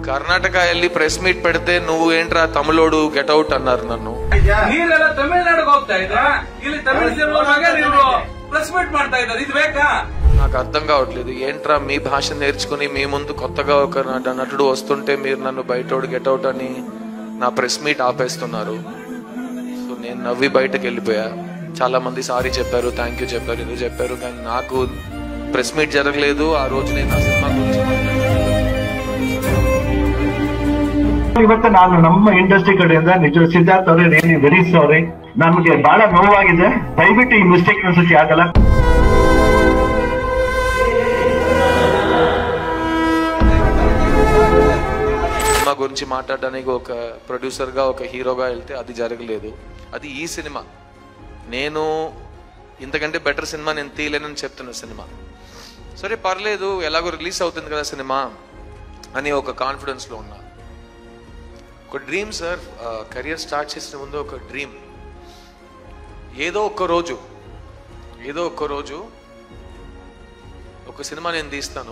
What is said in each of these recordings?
కర్ణాటక వెళ్ళి press meet పెడితే నువ్వు ఏంట్రా తమిళోడు గెట్అవుట్ అన్నారు నన్ను ನೀರೆಲ್ಲ ತಮಿಳ್ನಾಡಿಗೆ ಹೋಗ್ತಾ ಇದ್ರ ಇಲ್ಲಿ ತಮಿಳ್ ಸಿನಿಮಾಗೆ ನೀವು ಪ್ರೆಸ್ ಮೀಟ್ ಮಾಡ್ತಾ ಇದ್ದಾರೆ ಇದು ಬೇಕಾ నాకు అర్థం కావట్లేదు ఏంట్రా మీ భాష నేర్చుకుని మీ ముందు కొత్తగా ఒక నట- నటుడు వస్తుంటే మీరు నన్ను బయటోడు గెట్అవుట్ అని నా ప్రెస్ మీట్ ఆపేస్తున్నారు సో నేను నవ్వి బయటకు వెళ్ళిపోయా చాలా మంది సారీ చెప్పారు థ్యాంక్ యూ చెప్పారు ఇది చెప్పారు కానీ నాకు ప్రెస్ మీట్ జరగలేదు ఆ రోజు నేను నా సినిమా గురించి మాట్లాడలేదు. ಇವತ್ತು ನಾನು ನಮ್ಮ ಇಂಡಸ್ಟ್ರಿ ಕಡೆಯಿಂದ ನಿಜ ಸಿದ್ಧಾರ್ಥ್ ಅವರೇ ರಿಯಲಿ ವೆರಿ ಸಾರಿ ನಮಗೆ ಬಹಳ ನೋವಾಗಿದೆ ದಯವಿಟ್ಟು ಈ ಮಿಸ್ಟೇಕ್ ಅನ್ಸತಿ ಆಗಲ್ಲ సినిమా గురించి మాట్లాడడానికి ఒక ప్రొడ్యూసర్ గా ఒక హీరోగా వెళ్తే అది జరగలేదు అది ఈ సినిమా నేను ఇంతకంటే బెటర్ సినిమా నేను తీయలేనని చెప్తున్న సినిమా సరే పర్లేదు ఎలాగో రిలీజ్ అవుతుంది కదా సినిమా అని ఒక కాన్ఫిడెన్స్ లో ఉన్నా ఒక డ్రీమ్ సార్ కెరియర్ స్టార్ట్ చేసిన ముందు ఒక డ్రీమ్ ఏదో ఒక్క రోజు ఏదో ఒక్క రోజు ఒక సినిమా నేను తీస్తాను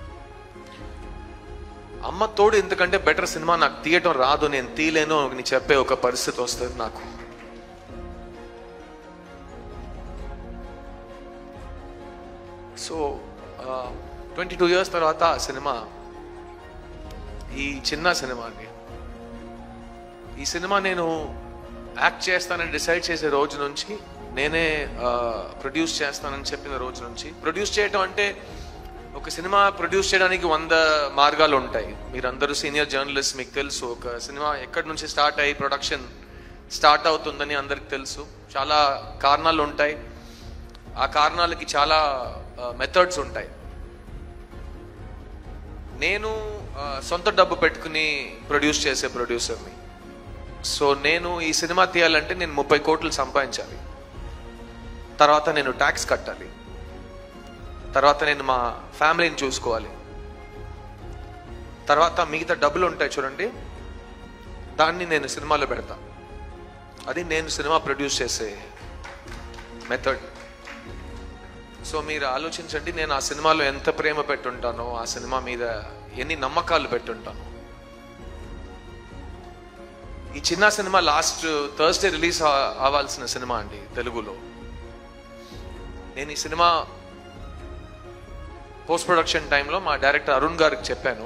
అమ్మ తోడు ఎందుకంటే బెటర్ సినిమా నాకు తీయటం రాదు నేను తీయలేను అని చెప్పే ఒక పరిస్థితి వస్తుంది నాకు సో ట్వంటీ టూ ఇయర్స్ తర్వాత ఆ సినిమా ఈ చిన్న సినిమా అండి ఈ సినిమా నేను యాక్ట్ చేస్తానని డిసైడ్ చేసే రోజు నుంచి నేనే ప్రొడ్యూస్ చేస్తానని చెప్పిన రోజు నుంచి ప్రొడ్యూస్ చేయటం అంటే ఒక సినిమా ప్రొడ్యూస్ చేయడానికి వంద మార్గాలు ఉంటాయి మీరందరూ సీనియర్ జర్నలిస్ట్ మీకు తెలుసు ఒక సినిమా ఎక్కడి నుంచి స్టార్ట్ అయ్యి ప్రొడక్షన్ స్టార్ట్ అవుతుందని అందరికి తెలుసు చాలా కారణాలు ఉంటాయి ఆ కారణాలకి చాలా మెథడ్స్ ఉంటాయి నేను ఆ, సొంత డబ్బు పెట్టుకుని ప్రొడ్యూస్ చేసే ప్రొడ్యూసర్ని సో నేను ఈ సినిమా తీయాలంటే నేను ముప్పై కోట్లు సంపాదించాలి తర్వాత నేను ట్యాక్స్ కట్టాలి తర్వాత నేను మా ఫ్యామిలీని చూసుకోవాలి తర్వాత మిగతా డబ్బులు ఉంటాయి చూడండి దాన్ని నేను సినిమాలో పెడతా అది నేను సినిమా ప్రొడ్యూస్ చేసే మెథడ్ సో మీరు ఆలోచించండి నేను ఆ సినిమాలో ఎంత ప్రేమ పెట్టుంటానో ఆ సినిమా మీద ఎన్ని నమ్మకాలు పెట్టుంటాను ఈ చిన్న సినిమా లాస్ట్ థర్స్డే రిలీజ్ అవ్వాల్సిన సినిమా అండి తెలుగులో నేను ఈ సినిమా పోస్ట్ ప్రొడక్షన్ టైంలో మా డైరెక్టర్ అరుణ్ గారికి చెప్పాను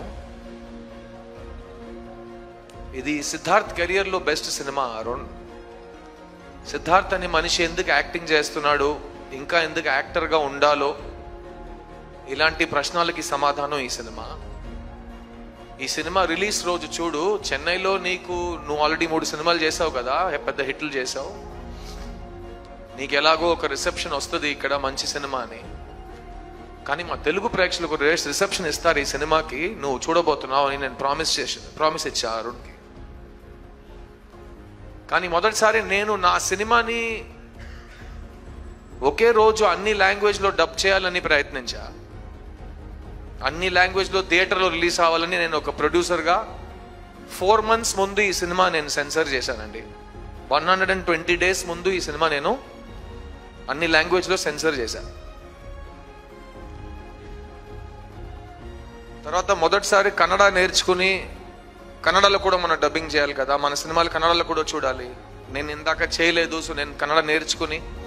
ఇది సిద్ధార్థ్ కెరియర్లో బెస్ట్ సినిమా అరుణ్ సిద్ధార్థ్ అనే మనిషి ఎందుకు యాక్టింగ్ చేస్తున్నాడు ఇంకా ఎందుకు యాక్టర్గా ఉండాలో ఇలాంటి ప్రశ్నలకి సమాధానం ఈ సినిమా ఈ సినిమా రిలీజ్ రోజు చూడు చెన్నైలో నీకు నువ్వు ఆల్రెడీ మూడు సినిమాలు చేసావు కదా పెద్ద హిట్లు చేసావు నీకు ఎలాగో ఒక రిసెప్షన్ వస్తుంది ఇక్కడ మంచి సినిమా అని కానీ మా తెలుగు ప్రేక్షకులకు రేస్ రిసెప్షన్ ఇస్తారు ఈ సినిమాకి నువ్వు చూడబోతున్నావు అని నేను ప్రామిస్ చేసి ప్రామిస్ ఇచ్చా అరుణ్కి కానీ మొదటిసారి నేను నా సినిమాని ఒకే రోజు అన్ని లాంగ్వేజ్లో డబ్ చేయాలని ప్రయత్నించా అన్ని లాంగ్వేజ్లో థియేటర్లో రిలీజ్ అవ్వాలని నేను ఒక ప్రొడ్యూసర్గా ఫోర్ మంత్స్ ముందు ఈ సినిమా నేను సెన్సర్ చేశానండి one hundred and twenty days ముందు ఈ సినిమా నేను అన్ని లాంగ్వేజ్లో సెన్సర్ చేశాను తర్వాత మొదటిసారి కన్నడ నేర్చుకుని కన్నడలో కూడా మనం డబ్బింగ్ చేయాలి కదా మన సినిమాలు కన్నడలో కూడా చూడాలి నేను ఇందాక చేయలేదు సో నేను కన్నడ నేర్చుకుని